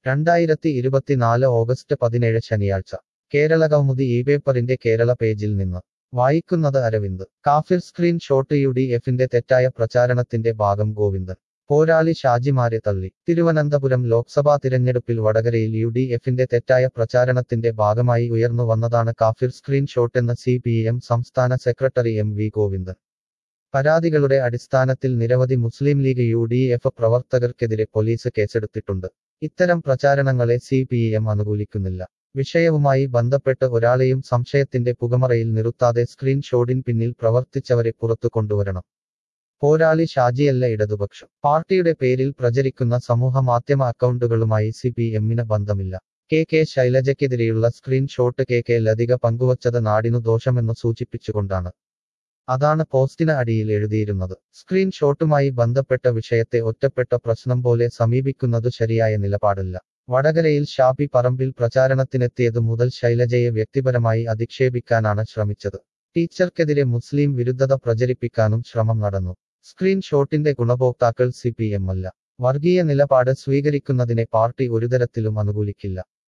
രണ്ടായിരത്തി ഇരുപത്തിനാല് ഓഗസ്റ്റ് പതിനേഴ് ശനിയാഴ്ച കേരള കൗമുദി ഈ പേപ്പറിന്റെ കേരള പേജിൽ നിന്ന് വായിക്കുന്നത് അരവിന്ദ് കാഫിർ സ്ക്രീൻ ഷോട്ട് യു ഡി എഫിന്റെ തെറ്റായ പ്രചാരണത്തിന്റെ ഭാഗം ഗോവിന്ദൻ പോരാളി ഷാജിമാരെ തള്ളി തിരുവനന്തപുരം ലോക്സഭാ തിരഞ്ഞെടുപ്പിൽ വടകരയിൽ യു ഡി എഫിന്റെ തെറ്റായ പ്രചാരണത്തിന്റെ ഭാഗമായി ഉയർന്നു വന്നതാണ് കാഫിർ സ്ക്രീൻ ഷോട്ടെന്ന് സി പി എം സംസ്ഥാന സെക്രട്ടറി എം വി ഗോവിന്ദൻ പരാതികളുടെ അടിസ്ഥാനത്തിൽ നിരവധി Muslim League U D F പ്രവർത്തകർക്കെതിരെ പോലീസ് കേസെടുത്തിട്ടുണ്ട് ഇത്തരം പ്രചാരണങ്ങളെ സി പി എം അനുകൂലിക്കുന്നില്ല വിഷയവുമായി ബന്ധപ്പെട്ട് ഒരാളെയും സംശയത്തിന്റെ പുകമറയിൽ നിർത്താതെ സ്ക്രീൻ ഷോട്ടിന് പിന്നിൽ പ്രവർത്തിച്ചവരെ പുറത്തു കൊണ്ടുവരണം പോരാളി ഷാജിയല്ല ഇടതുപക്ഷം പാർട്ടിയുടെ പേരിൽ പ്രചരിക്കുന്ന സമൂഹ മാധ്യമ അക്കൗണ്ടുകളുമായി സി പി എമ്മിന് ബന്ധമില്ല കെ കെ ശൈലജയ്ക്കെതിരെയുള്ള screenshot K K Lathika പങ്കുവച്ചത് നാടിനു ദോഷമെന്ന് സൂചിപ്പിച്ചുകൊണ്ടാണ് അതാണ് പോസ്റ്റിന് അടിയിൽ എഴുതിയിരുന്നത് സ്ക്രീൻ ഷോട്ടുമായി ബന്ധപ്പെട്ട വിഷയത്തെ ഒറ്റപ്പെട്ട പ്രശ്നം പോലെ സമീപിക്കുന്നതു ശരിയായ നിലപാടല്ല വടകരയിൽ ഷാപ്പി പറമ്പിൽ പ്രചാരണത്തിനെത്തിയതു മുതൽ ശൈലജയെ വ്യക്തിപരമായി അധിക്ഷേപിക്കാനാണ് ശ്രമിച്ചത് ടീച്ചർക്കെതിരെ മുസ്ലിം വിരുദ്ധത പ്രചരിപ്പിക്കാനും ശ്രമം നടന്നു സ്ക്രീൻ ഷോട്ടിന്റെ ഗുണഭോക്താക്കൾ സി പി എം അല്ല വർഗീയ നിലപാട് സ്വീകരിക്കുന്നതിനെ പാർട്ടി ഒരുതരത്തിലും അനുകൂലിക്കില്ല